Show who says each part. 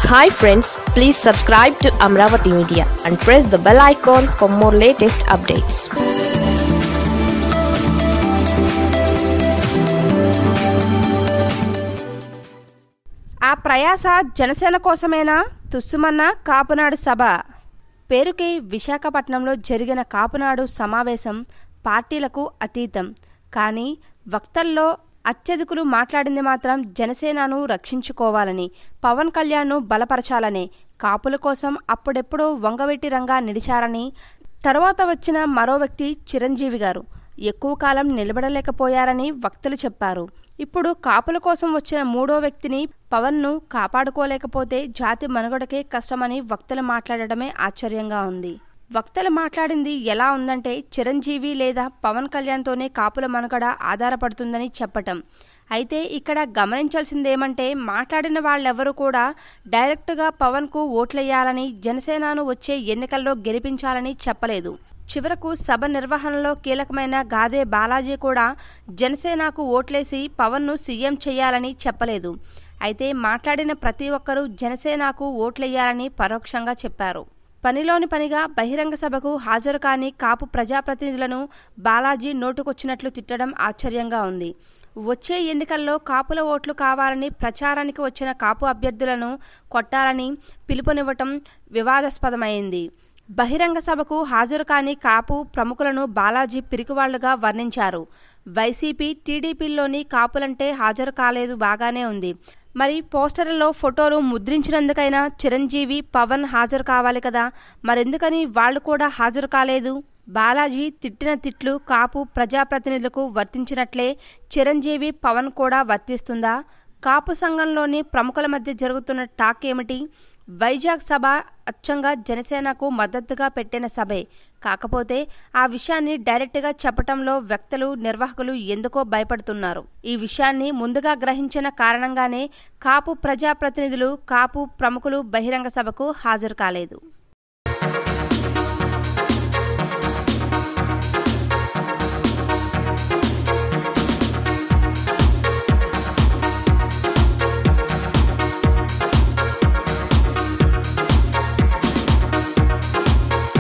Speaker 1: hi friends please subscribe to Amaravati media and press the bell icon for more latest updates
Speaker 2: ఆ ప్రయాస జనసేన కోసమేనా తుస్సుమన్న కాపునాడు సభ పేరుకే విశాఖపట్నంలో జరిగిన కాపునాడు సమావేశం పార్టీలకు అతీతం కానీ వక్తల్లో అత్యధికులు మాట్లాడింది మాత్రం జనసేనను రక్షించుకోవాలని పవన్ కళ్యాణ్ను బలపరచాలని కాపుల కోసం అప్పుడెప్పుడో వంగవెట్టి రంగా నిలిచారని తర్వాత వచ్చిన మరో వ్యక్తి చిరంజీవి గారు ఎక్కువ కాలం నిలబడలేకపోయారని వక్తలు చెప్పారు ఇప్పుడు కాపుల కోసం వచ్చిన మూడో వ్యక్తిని పవన్ను కాపాడుకోలేకపోతే జాతి మనుగడకే కష్టమని వక్తలు మాట్లాడటమే ఆశ్చర్యంగా ఉంది వక్తలు మాట్లాడింది ఎలా ఉందంటే చిరంజీవి లేదా పవన్ కళ్యాణ్తోనే కాపుల మనుగడ ఆధారపడుతుందని చెప్పటం అయితే ఇక్కడ గమనించాల్సిందేమంటే మాట్లాడిన వాళ్ళెవరూ కూడా డైరెక్ట్గా పవన్కు ఓట్లేయాలని జనసేనను వచ్చే ఎన్నికల్లో గెలిపించాలని చెప్పలేదు చివరకు సభ నిర్వహణలో కీలకమైన గాదే బాలాజీ కూడా జనసేనకు ఓట్లేసి పవన్ను సీఎం చేయాలని చెప్పలేదు అయితే మాట్లాడిన ప్రతి ఒక్కరూ జనసేనకు ఓట్లేయాలని పరోక్షంగా చెప్పారు పనిలోని పనిగా బహిరంగ సభకు హాజరు కాని కాపు ప్రజాప్రతినిధులను బాలాజీ నోటుకొచ్చినట్లు తిట్టడం ఆశ్చర్యంగా ఉంది వచ్చే ఎన్నికల్లో కాపుల ఓట్లు కావాలని ప్రచారానికి వచ్చిన కాపు అభ్యర్థులను కొట్టాలని పిలుపునివ్వటం వివాదాస్పదమైంది బహిరంగ సభకు హాజరు కాని కాపు ప్రముఖులను బాలాజీ పిరికివాళ్లుగా వర్ణించారు వైసీపీ టీడీపీలోని కాపులంటే హాజరు కాలేదు బాగానే ఉంది మరి పోస్టర్లలో ఫోటోలు ముద్రించినందుకైనా చిరంజీవి పవన్ హాజరు కావాలి కదా మరెందుకని వాళ్ళు కూడా హాజరు కాలేదు బాలాజీ తిట్టిన తిట్లు కాపు ప్రజాప్రతినిధులకు వర్తించినట్లే చిరంజీవి పవన్ కూడా వర్తిస్తుందా కాపు సంఘంలోని ప్రముఖుల మధ్య జరుగుతున్న టాక్ ఏమిటి వైజాగ్ సభ అచ్చంగా జనసేనకు మద్దతుగా పెట్టిన సభే కాకపోతే ఆ విషయాన్ని డైరెక్ట్గా చెప్పటంలో వ్యక్తులు నిర్వాహకులు ఎందుకో భయపడుతున్నారు ఈ విషయాన్ని ముందుగా గ్రహించిన కారణంగానే కాపు ప్రజాప్రతినిధులు కాపు ప్రముఖులు బహిరంగ సభకు హాజరు కాలేదు